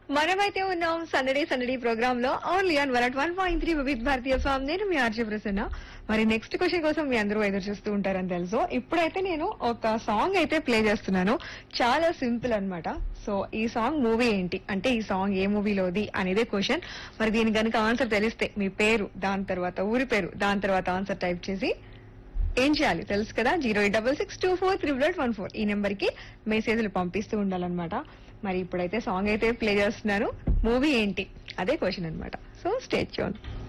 మనమైతే ఉన్నాం సందడి సందడి ప్రోగ్రామ్ లో only on one one point three Vividh Bharati form నేను మీ ఆర్జే ప్రసన్న మరి నెక్స్ట్ క్వశ్చన్ కోసం మీ అందరూ ఎదురు చూస్తూ ఉంటారని తెలుసు ఇప్పుడైతే నేను ఒక సాంగ్ అయితే ప్లే చేస్తున్నాను చాలా సింపుల్ అన్నమాట సో ఈ సాంగ్ మూవీ ఏంటి అంటే ఈ సాంగ్ ఏ మూవీలోది అనేదే క్వశ్చన్ మరి దీని గనుక ఆన్సర్ తెలిస్తే మీ పేరు దాని తర్వాత ఊరి పేరు దాని తర్వాత ఆన్సర్ టైప్ చేసి ఏం చేయాలి తెలుసు కదా zero eight double six two four triple eight one four ఈ నెంబర్ కి మెసేజ్లు పంపిస్తూ ఉండాలన్నమాట మరి ఇప్పుడైతే సాంగ్ అయితే ప్లే చేస్తున్నాను మూవీ ఏంటి అదే క్వశ్చన్ అన్నమాట సో స్టేట్ చూన్